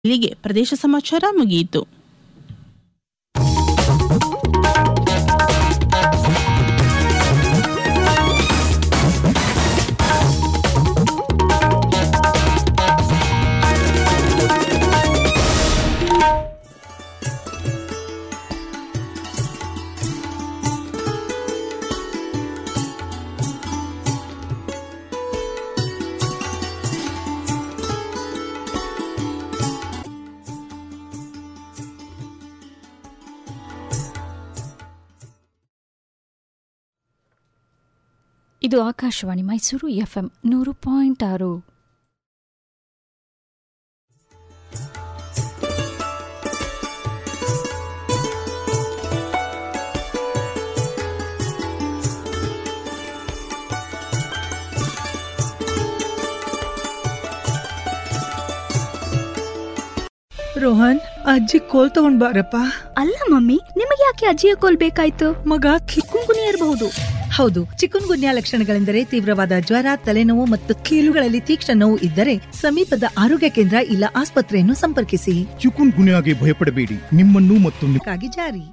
ಇಲ್ಲಿಗೆ ಪ್ರದೇಶ ಸಮಾಚಾರ ಮುಗಿಯಿತು ಇದು ಆಕಾಶವಾಣಿ ಮೈಸೂರು ಎಫ್ಎಂ ನೂರು ಪಾಯಿಂಟ್ ಆರು ರೋಹನ್ ಅಜ್ಜಿ ಕೋಲ್ ತಗೊಂಡ್ ಬಾರಪ್ಪ ಅಲ್ಲ ಮಮ್ಮಿ ನಿಮಗೆ ಯಾಕೆ ಅಜ್ಜಿಯ ಕೋಲ್ ಬೇಕಾಯ್ತು ಮಗ ಕಿ- ಕುಂಕುನಿ ಇರಬಹುದು ಹೌದು ಚಿಕನ್ ಗುನ್ಯಾ ಲಕ್ಷಣಗಳೆಂದರೆ ತೀವ್ರವಾದ ಜ್ವರ ತಲೆನೋವು ಮತ್ತು ಕೀಲುಗಳಲ್ಲಿ ತೀಕ್ಷ್ಣ ನೋವು ಇದ್ದರೆ ಸಮೀಪದ ಆರೋಗ್ಯ ಕೇಂದ್ರ ಇಲ್ಲ ಆಸ್ಪತ್ರೆಯನ್ನು ಸಂಪರ್ಕಿಸಿ ಚಿಕುನ್ ಗುನ್ಯಾಗೆ ಭಯಪಡಬೇಡಿ ನಿಮ್ಮನ್ನು ಮತ್ತು ನಿಮ್ಮ ಕ್ಕಾಗಿ ಜಾರಿ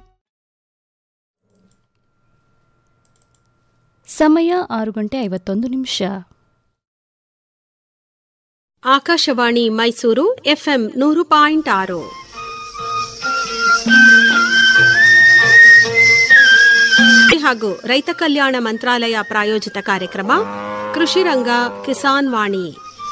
ಸಮಯ ಆರು ಗಂಟೆ ಐವತ್ತೊಂದು ನಿಮಿಷ ಆಕಾಶವಾಣಿ ಮೈಸೂರು ಎಫ್ಎಂ ನೂರು ಪಾಯಿಂಟ್ ಆರು ಹಾಗೂ ರೈತ ಕಲ್ಯಾಣ ಮಂತ್ರಾಲಯ ಪ್ರಾಯೋಜಿತ ಕಾರ್ಯಕ್ರಮ ಕೃಷಿ ರಂಗ ಕಿಸಾನ್ ವಾಣಿ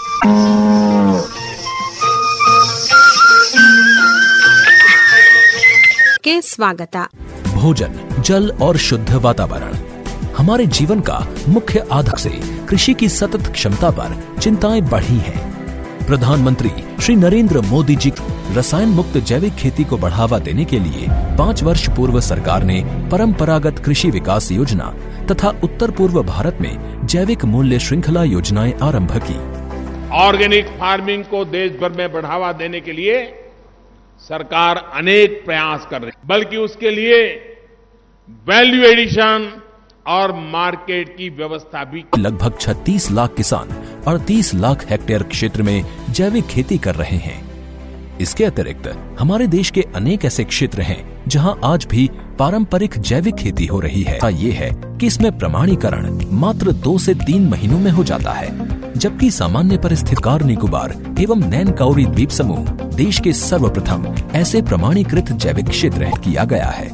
ಗೆ ಸ್ವಾಗತ भोजन जल और शुद्ध वातावरण हमारे जीवन का मुख्य आधार से कृषि की सतत क्षमता पर चिंताएं बढ़ी हैं। प्रधानमंत्री श्री नरेंद्र मोदी जी रसायन मुक्त जैविक खेती को बढ़ावा देने के लिए पाँच वर्ष पूर्व सरकार ने परंपरागत कृषि विकास योजना तथा उत्तर पूर्व भारत में जैविक मूल्य श्रृंखला योजनाएं आरंभ की ऑर्गेनिक फार्मिंग को देश भर में बढ़ावा देने के लिए सरकार अनेक प्रयास कर रही है बल्कि उसके लिए वैल्यू एडिशन और मार्केट की व्यवस्था भी लगभग 36 लाख किसान 38 लाख हेक्टेयर क्षेत्र में जैविक खेती कर रहे हैं इसके अतिरिक्त हमारे देश के अनेक ऐसे क्षेत्र हैं जहां आज भी पारंपरिक जैविक खेती हो रही है ऐसा ये है कि इसमें प्रमाणीकरण मात्र दो से तीन महीनों में हो जाता है जबकि सामान्य परिस्थिति कार निकोबार एवं नैन काउरी द्वीप समूह देश के सर्वप्रथम ऐसे प्रमाणीकृत जैविक क्षेत्र किया गया है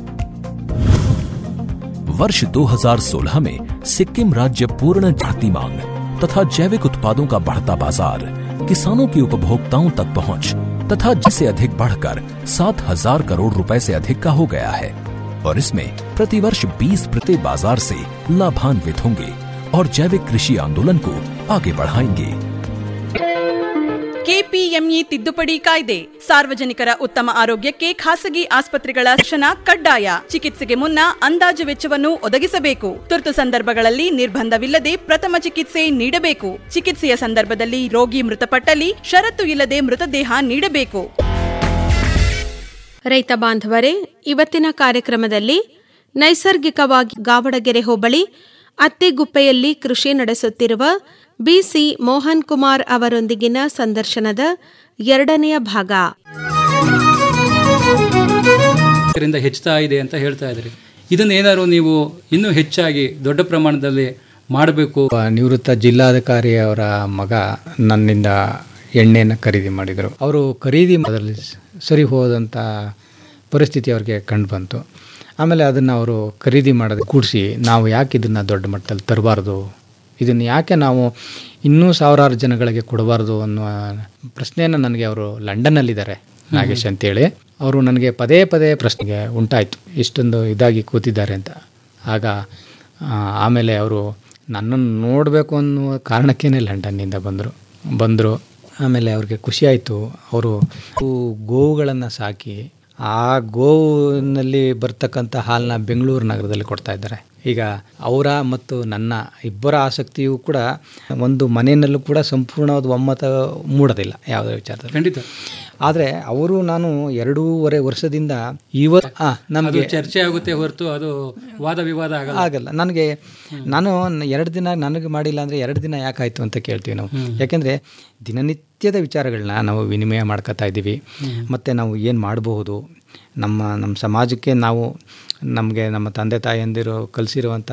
वर्ष 2016 में सिक्किम राज्य पूर्ण जाति मांग तथा जैविक उत्पादों का बढ़ता बाजार किसानों की उपभोक्ताओं तक पहुंच तथा जिसे अधिक बढ़कर सात हजार करोड़ रुपए से अधिक का हो गया है और इसमें प्रतिवर्ष 20 प्रति बाजार से लाभान्वित होंगे और जैविक कृषि आंदोलन को आगे बढ़ाएंगे ಕೆಪಿಎಂಇ ತಿದ್ದುಪಡಿ ಕಾಯ್ದೆ ಸಾರ್ವಜನಿಕರ ಉತ್ತಮ ಆರೋಗ್ಯಕ್ಕೆ ಖಾಸಗಿ ಆಸ್ಪತ್ರೆಗಳ ಶಿಕ್ಷಣ ಕಡ್ಡಾಯ ಚಿಕಿತ್ಸೆಗೆ ಮುನ್ನ ಅಂದಾಜು ವೆಚ್ಚವನ್ನು ಒದಗಿಸಬೇಕು ತುರ್ತು ಸಂದರ್ಭಗಳಲ್ಲಿ ನಿರ್ಬಂಧವಿಲ್ಲದೆ ಪ್ರಥಮ ಚಿಕಿತ್ಸೆ ನೀಡಬೇಕು ಚಿಕಿತ್ಸೆಯ ಸಂದರ್ಭದಲ್ಲಿ ರೋಗಿ ಮೃತಪಟ್ಟಲ್ಲಿ ಷರತ್ತು ಇಲ್ಲದೆ ಮೃತದೇಹ ನೀಡಬೇಕು ರೈತ ಬಾಂಧವರೇ ಇವತ್ತಿನ ಕಾರ್ಯಕ್ರಮದಲ್ಲಿ ನೈಸರ್ಗಿಕವಾಗಿ ಗಾವಡಗೆರೆ ಹೋಬಳಿ ಅತ್ತೆಗುಪ್ಪೆಯಲ್ಲಿ ಕೃಷಿ ನಡೆಸುತ್ತಿರುವ ಬಿಸಿ ಮೋಹನ್ ಕುಮಾರ್ ಅವರೊಂದಿಗಿನ ಸಂದರ್ಶನದ ಎರಡನೆಯ ಭಾಗ ಇದರಿಂದ ಹೆಚ್ಚುತ್ತಾ ಇದೆ ಅಂತ ಹೇಳ್ತಾ ಇದ್ರಿ ಇದನ್ನ ಏನಾದ್ರು ನೀವು ಇನ್ನೂ ಹೆಚ್ಚಾಗಿ ದೊಡ್ಡ ಪ್ರಮಾಣದಲ್ಲಿ ಮಾಡಬೇಕು ನಿವೃತ್ತ ಜಿಲ್ಲಾಧಿಕಾರಿ ಅವರ ಮಗ ನನ್ನಿಂದ ಎಣ್ಣೆಯನ್ನು ಖರೀದಿ ಮಾಡಿದರು ಅವರು ಖರೀದಿ ಅದರಲ್ಲಿ ಸರಿ ಹೋದಂಥ ಪರಿಸ್ಥಿತಿ ಅವ್ರಿಗೆ ಕಂಡು ಬಂತು ಆಮೇಲೆ ಅದನ್ನು ಅವರು ಖರೀದಿ ಮಾಡೋದು ಕೂಡಿಸಿ ನಾವು ಯಾಕೆ ಇದನ್ನು ದೊಡ್ಡ ಮಟ್ಟದಲ್ಲಿ ತರಬಾರ್ದು ಇದನ್ನು ಯಾಕೆ ನಾವು ಇನ್ನೂ ಸಾವಿರಾರು ಜನಗಳಿಗೆ ಕೊಡಬಾರ್ದು ಅನ್ನುವ ಪ್ರಶ್ನೆಯನ್ನು ನನಗೆ ಅವರು ಲಂಡನ್ನಲ್ಲಿದ್ದಾರೆ ನಾಗೇಶ್ ಅಂತೇಳಿ ಅವರು ನನಗೆ ಪದೇ ಪದೇ ಪ್ರಶ್ನೆಗೆ ಉಂಟಾಯಿತು ಇಷ್ಟೊಂದು ಇದಾಗಿ ಕೂತಿದ್ದಾರೆ ಅಂತ ಆಗ ಆ, ಆಮೇಲೆ ಅವರು ನನ್ನನ್ನು ನೋಡಬೇಕು ಅನ್ನುವ ಕಾರಣಕ್ಕೇ ಲಂಡನ್ನಿಂದ ಬಂದರು ಬಂದರು ಆಮೇಲೆ ಅವ್ರಿಗೆ ಖುಷಿಯಾಯಿತು ಅವರು ಗೋವುಗಳನ್ನು ಸಾಕಿ ಆ ಗೋವಿನಲ್ಲಿ ಬರ್ತಕ್ಕಂಥ ಹಾಲನ್ನ ಬೆಂಗಳೂರು ನಗರದಲ್ಲಿ ಕೊಡ್ತಾ ಇದ್ದಾರೆ ಈಗ ಅವರ ಮತ್ತು ನನ್ನ ಇಬ್ಬರ ಆಸಕ್ತಿಯೂ ಕೂಡ ಒಂದು ಮನೆಯಲ್ಲೂ ಕೂಡ ಸಂಪೂರ್ಣವಾದ ಒಮ್ಮತ ಮೂಡೋದಿಲ್ಲ ಯಾವುದೇ ವಿಚಾರದಲ್ಲಿ ಖಂಡಿತ ಆದರೆ ಅವರು ನಾನು ಎರಡೂವರೆ ವರ್ಷದಿಂದ ಇವತ್ತು ಅದು ನಮಗೆ ಚರ್ಚೆ ಆಗುತ್ತೆ ಹೊರತು ಅದು ವಾದ ವಿವಾದ ಆಗಲ್ಲ ಆಗಲ್ಲ ನನಗೆ ನಾನು ಎರಡು ದಿನ ನನಗೆ ಮಾಡಿಲ್ಲ ಅಂದರೆ ಎರಡು ದಿನ ಯಾಕಾಯಿತು ಅಂತ ಕೇಳ್ತೀವಿ ನಾವು ಹ್ಮ್. ಯಾಕೆಂದರೆ ದಿನನಿತ್ಯದ ವಿಚಾರಗಳನ್ನ ನಾವು ವಿನಿಮಯ ಮಾಡ್ಕೋತಾ ಇದ್ದೀವಿ ಮತ್ತು ನಾವು ಏನು ಮಾಡಬಹುದು ನಮ್ಮ ನಮ್ಮ ಸಮಾಜಕ್ಕೆ ನಾವು ನಮಗೆ ನಮ್ಮ ತಂದೆ ತಾಯಂದಿರು ಕಲಿಸಿರುವಂಥ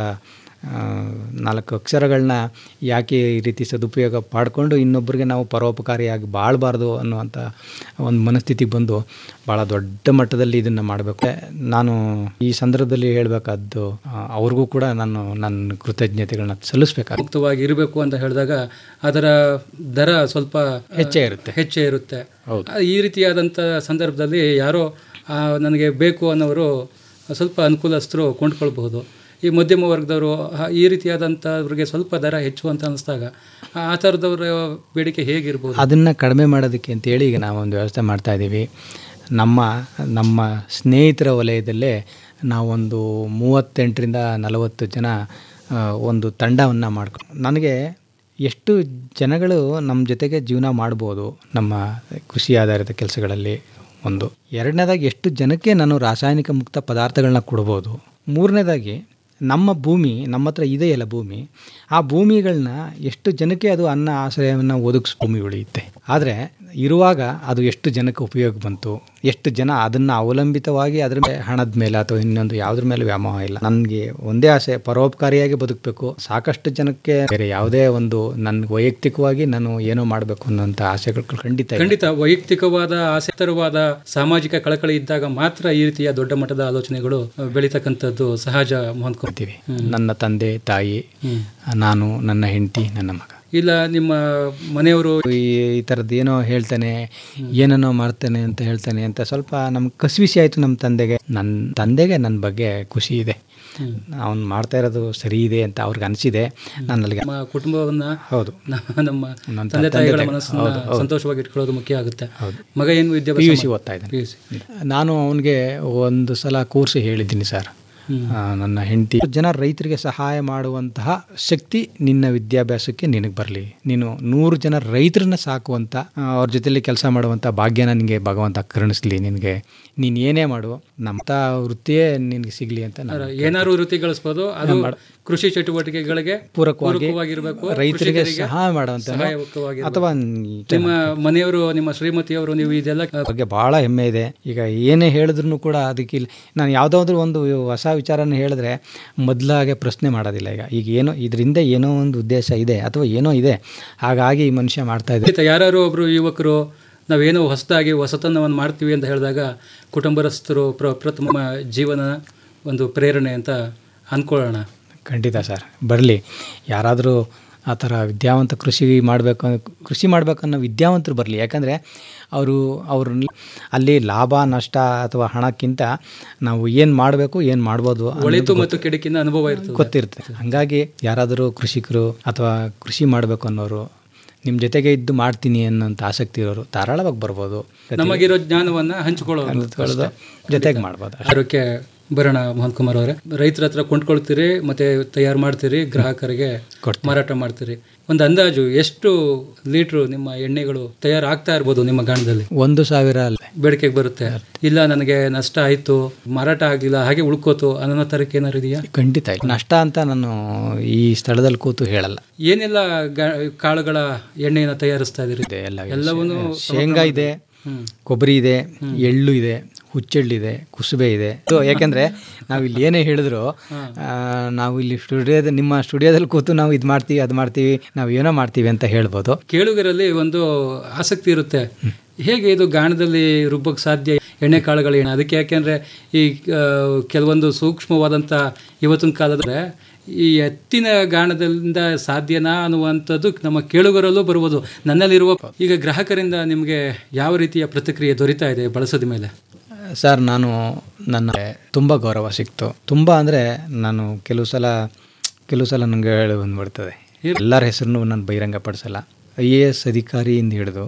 ನಾಲ್ಕು ಅಕ್ಷರಗಳನ್ನ ಯಾಕೆ ಈ ರೀತಿ ಸದುಪಯೋಗ ಮಾಡಿಕೊಂಡು ಇನ್ನೊಬ್ಬರಿಗೆ ನಾವು ಪರೋಪಕಾರಿಯಾಗಿ ಬಾಳಬಾರ್ದು ಅನ್ನುವಂಥ ಒಂದು ಮನಸ್ಥಿತಿಗೆ ಬಂದು ಭಾಳ ದೊಡ್ಡ ಮಟ್ಟದಲ್ಲಿ ಇದನ್ನು ಮಾಡಬೇಕು ನಾನು ಈ ಸಂದರ್ಭದಲ್ಲಿ ಹೇಳಬೇಕಾದ್ದು ಅವ್ರಿಗೂ ಕೂಡ ನಾನು ನನ್ನ ಕೃತಜ್ಞತೆಗಳನ್ನ ಸಲ್ಲಿಸ್ಬೇಕಾಗುತ್ತೆ ಮುಕ್ತವಾಗಿ ಇರಬೇಕು ಅಂತ ಹೇಳಿದಾಗ ಅದರ ದರ ಸ್ವಲ್ಪ ಹೆಚ್ಚೇ ಇರುತ್ತೆ. ಹೆಚ್ಚೇ ಇರುತ್ತೆ ಹೌದು. ಆ, ಈ ರೀತಿಯಾದಂಥ ಸಂದರ್ಭದಲ್ಲಿ ಯಾರೋ ಆ, ನನಗೆ ಬೇಕು ಅನ್ನೋರು ಸ್ವಲ್ಪ ಅನುಕೂಲಸ್ಥರು ಕೊಂಡ್ಕೊಳ್ಬಹುದು ಈ ಮಧ್ಯಮ ವರ್ಗದವರು ಆ, ಈ ರೀತಿಯಾದಂಥವ್ರಿಗೆ ಸ್ವಲ್ಪ ದರ ಹೆಚ್ಚು ಅಂತ ಅನಿಸ್ದಾಗ ಆ ಆ ಥರದವರ ಬೇಡಿಕೆ ಹೇಗಿರ್ಬೋದು ಅದನ್ನು ಕಡಿಮೆ ಮಾಡೋದಕ್ಕೆ ಅಂತೇಳಿ ಈಗ ನಾವೊಂದು ವ್ಯವಸ್ಥೆ ಮಾಡ್ತಾ ಇದ್ದೀವಿ ನಮ್ಮ ನಮ್ಮ ಸ್ನೇಹಿತರ ವಲಯದಲ್ಲೇ ನಾವೊಂದು ಮೂವತ್ತೆಂಟರಿಂದ ನಲವತ್ತು ಜನ ಆ, ಒಂದು ತಂಡವನ್ನು ಮಾಡ್ಕೊಂಡು ನನಗೆ ಎಷ್ಟು ಜನಗಳು ನಮ್ಮ ಜೊತೆಗೆ ಜೀವನ ಮಾಡ್ಬೋದು ನಮ್ಮ ಕೃಷಿ ಆಧಾರಿತ ಕೆಲಸಗಳಲ್ಲಿ ಒಂದು ಎರಡನೇದಾಗಿ ಎಷ್ಟು ಜನಕ್ಕೆ ನಾನು ರಾಸಾಯನಿಕ ಮುಕ್ತ ಪದಾರ್ಥಗಳನ್ನ ಕೊಡ್ಬೋದು ಮೂರನೇದಾಗಿ ನಮ್ಮ ಭೂಮಿ ನಮ್ಮ ಹತ್ರ ಇದೆಯಲ್ಲ ಭೂಮಿ ಆ ಭೂಮಿಗಳನ್ನ ಎಷ್ಟು ಜನಕ್ಕೆ ಅದು ಅನ್ನ ಆಶ್ರಯವನ್ನು ಒದಗಿಸ್ ಭೂಮಿ ಉಳಿಯುತ್ತೆ ಆದರೆ ಇರುವಾಗ ಅದು ಎಷ್ಟು ಜನಕ್ಕೆ ಉಪಯೋಗ ಬಂತು ಎಷ್ಟು ಜನ ಅದನ್ನು ಅವಲಂಬಿತವಾಗಿ ಅದ್ರ ಮೇಲೆ ಹಣದ ಮೇಲೆ ಅಥವಾ ಇನ್ನೊಂದು ಯಾವುದ್ರ ಮೇಲೆ ವ್ಯಾಮೋಹ ಇಲ್ಲ ನನಗೆ ಒಂದೇ ಆಸೆ ಪರೋಪಕಾರಿಯಾಗಿ ಬದುಕಬೇಕು ಸಾಕಷ್ಟು ಜನಕ್ಕೆ ಬೇರೆ ಯಾವುದೇ ಒಂದು ನನ್ನ ವೈಯಕ್ತಿಕವಾಗಿ ನಾನು ಏನೋ ಮಾಡಬೇಕು ಅನ್ನೋಂಥ ಆಸೆಗಳು ಖಂಡಿತ ಇಲ್ಲ. ಖಂಡಿತ ವೈಯಕ್ತಿಕವಾದ ಆಸಕ್ತರವಾದ ಸಾಮಾಜಿಕ ಕಳಕಳಿ ಇದ್ದಾಗ ಮಾತ್ರ ಈ ರೀತಿಯ ದೊಡ್ಡ ಮಟ್ಟದ ಆಲೋಚನೆಗಳು ಆ, ಬೆಳೀತಕ್ಕಂಥದ್ದು ಸಹಜ ಮೋಹನ್ ಮಾಡ್ತೀವಿ ನನ್ನ ತಂದೆ ತಾಯಿ ನಾನು ನನ್ನ ಹೆಂಡತಿ ನನ್ನ ಮಗ ಇಲ್ಲ ನಿಮ್ಮ ಮನೆಯವರು ಈ ಈ ಥರದ್ದು ಏನೋ ಹೇಳ್ತಾನೆ ಏನನ್ನೋ ಮಾಡ್ತಾನೆ ಅಂತ ಹೇಳ್ತಾನೆ ಅಂತ ಸ್ವಲ್ಪ ನಮ್ಗೆ ಕಸಿವಿಸಿ ಆಯಿತು ನಮ್ಮ ತಂದೆಗೆ ನನ್ನ ತಂದೆಗೆ ನನ್ನ ಬಗ್ಗೆ ಖುಷಿ ಇದೆ ಅವ್ನು ಮಾಡ್ತಾ ಇರೋದು ಸರಿ ಇದೆ ಅಂತ ಅವ್ರಿಗೆ ಅನಿಸಿದೆ ನಾನು ಅಲ್ಲಿಗೆ ನಮ್ಮ ಕುಟುಂಬವನ್ನ ಹೌದು ನ- ನಮ್ಮ ನನ್ನ ತಂದೆ ತಾಯಿಗಳ ತಂದೆ- ಮನಸ್ಸನ್ನ ಹೌದು, ಹೌದು. ಸಂತೋಷವಾಗಿ ಇಟ್ಕೊಳ್ಳೋದು ಮುಖ್ಯ ಆಗುತ್ತೆ ಹೌದು. ಮಗ ಏನು ಪಿ ವಿದ್ಯಾಭ್ಯಾಸ ಯು ಸಿ ಮಾಡ್- ಓದ್ತಾ ಇದ್ದಾನೆ PUC. ನಾನು ಅವನಿಗೆ ಒಂದು ಸಲ ಕೂರಿಸಿ ಹೇಳಿದ್ದೀನಿ ಸರ್ ಆ, ನನ್ನ ಹೆಂಡತಿ ಜನ ರೈತರಿಗೆ ಸಹಾಯ ಮಾಡುವಂತಹ ಶಕ್ತಿ ನಿನ್ನ ವಿದ್ಯಾಭ್ಯಾಸಕ್ಕೆ ನಿನಗೆ ಬರಲಿ ನೀನು ನೂರು ಜನ ರೈತರನ್ನ ಸಾಕುವಂಥ ಆ, ಅವ್ರ ಜೊತೆಲಿ ಕೆಲಸ ಮಾಡುವಂಥ ಭಾಗ್ಯನ ನಿನಗೆ ಭಗವಂತ ಕರುಣಿಸ್ಲಿ ನಿನಗೆ ನೀನು ಏನೇ ಮಾಡು ನಮ್ಮ ವೃತ್ತಿಯೇ ನಿನಗೆ ಸಿಗಲಿ ಅಂತ ನಾನು ಏನಾದ್ರು ವೃತ್ತಿ ಗಳಿಸ್ಬೋದು ಅದು ಕೃಷಿ ಚಟುವಟಿಕೆಗಳಿಗೆ ಪೂರಕವಾಗಿ ಪೂರಕವಾಗಿರ್ಬೇಕು ರೈತರಿಗೆ ಕೃಷಿಕರಿಗೆ ಸಹಾಯ ಮಾಡುವಂಥ ಸಹಾಯಕವಾಗಿರ್ಬೇಕು. ಅಥವಾ ನಿಮ್ಮ ಮನೆಯವರು ನಿಮ್ಮ ಶ್ರೀಮತಿಯವರು ನೀವು ಇದೆಲ್ಲ ಬಗ್ಗೆ ಭಾಳ ಹೆಮ್ಮೆ ಇದೆ ಈಗ ಏನೇ ಹೇಳಿದ್ರು ಕೂಡ ಅದಕ್ಕೆ ಇಲ್ಲಿ ನಾನು ಯಾವುದಾದ್ರೂ ಒಂದು ಹೊಸ ವಿಚಾರನ ಹೇಳಿದ್ರೆ ಮೊದಲಾಗೆ ಪ್ರಶ್ನೆ ಮಾಡೋದಿಲ್ಲ ಈಗ ಈಗ ಏನೋ ಇದರಿಂದ ಏನೋ ಒಂದು ಉದ್ದೇಶ ಇದೆ ಅಥವಾ ಏನೋ ಇದೆ ಹಾಗಾಗಿ ಈ ಮನುಷ್ಯ ಮಾಡ್ತಾ ಇದೆ ಖಂಡಿತ ಯಾರು ಒಬ್ರು ಯುವಕರು ನಾವೇನೋ ಹೊಸದಾಗಿ ಹೊಸತನವನ್ನು ಮಾಡ್ತೀವಿ ಅಂತ ಹೇಳಿದಾಗ ಕುಟುಂಬಸ್ಥರು ಪ್ರ ಪ್ರಥಮ ಜೀವನ ಒಂದು ಪ್ರೇರಣೆ ಅಂತ ಅಂದ್ಕೊಳ್ಳೋಣ ಖಂಡಿತ ಸರ್ ಬರಲಿ ಯಾರಾದರೂ ಆ ಥರ ವಿದ್ಯಾವಂತ ಕೃಷಿ ಮಾಡಬೇಕು ಕೃಷಿ ಮಾಡಬೇಕನ್ನೋ ವಿದ್ಯಾವಂತರು ಬರಲಿ ಯಾಕಂದರೆ ಅವರು ಅವರು ಅಲ್ಲಿ ಲಾಭ ನಷ್ಟ ಅಥವಾ ಹಣಕ್ಕಿಂತ ನಾವು ಏನು ಮಾಡಬೇಕು ಏನು ಮಾಡ್ಬೋದು ಅನ್ನೋದು ಒಳಿತು ಮತ್ತು ಕೆಡುಕಿನ ಅನುಭವ ಇರ್ತದೆ ಗೊತ್ತಿರುತ್ತೆ ಹಾಗಾಗಿ ಯಾರಾದರೂ ಕೃಷಿಕರು ಅಥವಾ ಕೃಷಿ ಮಾಡಬೇಕು ಅನ್ನೋರು ನಿಮ್ಮ ಜೊತೆಗೆ ಇದ್ದು ಮಾಡ್ತೀನಿ ಅನ್ನೋಂಥ ಆಸಕ್ತಿ ಇರೋರು ಧಾರಾಳವಾಗಿ ಬರ್ಬೋದು ನಮಗಿರೋ ಜ್ಞಾನವನ್ನ ಹಂಚಿಕೊಳ್ಳೋದು ಹಂಚ್ಕೊಳ್ಳೋದು ಜೊತೆಗೆ ಮಾಡ್ಬೋದು ಆರೋಗ್ಯ ಬರೋಣ ಮೋಹನ್ ಕುಮಾರ್ ಅವರೇ ರೈತರ ಹತ್ರ ಕೊಂಡ್ಕೊಳ್ತೀರಿ ಮತ್ತೆ ತಯಾರು ಮಾಡ್ತೀರಿ ಗ್ರಾಹಕರಿಗೆ ಮಾರಾಟ ಮಾಡ್ತೀರಿ ಒಂದು ಅಂದಾಜು ಎಷ್ಟು ಲೀಟ್ರು ನಿಮ್ಮ ಎಣ್ಣೆಗಳು ತಯಾರಾಗ್ತಾ ಇರ್ಬೋದು ನಿಮ್ಮ ಗಾಣದಲ್ಲಿ ಒಂದು ಸಾವಿರ ಅಲ್ಲ ಬೇಡಿಕೆಗೆ ಬರುತ್ತೆ ಇಲ್ಲ ನನಗೆ ನಷ್ಟ ಆಯ್ತು ಮಾರಾಟ ಆಗಲಿಲ್ಲ ಹಾಗೆ ಉಳ್ಕೋತು ಅನ್ನೋ ತರಕ್ಕೆ ಏನಾರು ಇದೆಯಾ ಖಂಡಿತ ಇಲ್ಲ ನಷ್ಟ ಅಂತ ನಾನು ಈ ಸ್ಥಳದಲ್ಲಿ ಕೂತು ಹೇಳಲ್ಲ ಏನೆಲ್ಲ ಗಾ- ಕಾಳುಗಳ ಎಣ್ಣೆಯನ್ನು ತಯಾರಿಸ್ತಾ ಇದೀರಿ ಎಲ್ಲ ಎಲ್ಲವನ್ನೂ ಶೇಂಗಾ ಇದೆ ಕೊಬ್ಬರಿ ಇದೆ ಎಳ್ಳು ಇದೆ ಹುಚ್ಚೆಳ್ಳಿದೆ ಕುಸುಬೆ ಇದೆ ಇದು ಯಾಕೆಂದ್ರೆ ನಾವು ಇಲ್ಲಿ ಏನೇ ಹೇಳಿದ್ರು ಆ, ನಾವು ಇಲ್ಲಿ ಸ್ಟುಡಿಯೋದ ನಿಮ್ಮ ಸ್ಟುಡಿಯೋದಲ್ಲಿ ಕೂತು ನಾವು ಇದು ಮಾಡ್ತೀವಿ ಅದು ಮಾಡ್ತೀವಿ ನಾವು ಏನೋ ಮಾಡ್ತೀವಿ ಅಂತ ಹೇಳ್ಬೋದು ಕೇಳುಗರಲ್ಲಿ ಒಂದು ಆಸಕ್ತಿ ಇರುತ್ತೆ ಹೇಗೆ ಇದು ಗಾಣದಲ್ಲಿ ರುಬ್ಬಕ್ಕೆ ಸಾಧ್ಯ ಎಣ್ಣೆ ಕಾಳುಗಳು ಏನು ಅದಕ್ಕೆ ಯಾಕೆಂದ್ರೆ ಈ ಆ, ಕೆಲವೊಂದು ಸೂಕ್ಷ್ಮವಾದಂಥ ಇವತ್ತಿನ ಕಾಲದಲ್ಲಿ ಈ ಎತ್ತಿನ ಗಾಣದಿಂದ ಸಾಧ್ಯನಾ ಅನ್ನುವಂಥದ್ದು ನಮ್ಮ ಕೇಳುಗರಲ್ಲೂ ಬರ್ಬೋದು ನನ್ನಲ್ಲಿರುವ ಈಗ ಗ್ರಾಹಕರಿಂದ ನಿಮಗೆ ಯಾವ ರೀತಿಯ ಪ್ರತಿಕ್ರಿಯೆ ದೊರೀತಾ ಇದೆ ಬಳಸದ ಮೇಲೆ ಸರ್ ನಾನು ನನ್ನ ತುಂಬ ಗೌರವ ಸಿಕ್ತು ತುಂಬ ಅಂದರೆ ನಾನು ಕೆಲವು ಸಲ ಕೆಲವು ಸಲ ನನಗೆ ಹೇಳಿ ಬಂದ್ಬಿಡ್ತದೆ ಎಲ್ಲರ ಹೆಸರನ್ನು ನಾನು ಬಹಿರಂಗ ಪಡಿಸಲ್ಲ ಐ ಎ ಎಸ್ ಅಧಿಕಾರಿಯಿಂದ ಹಿಡಿದು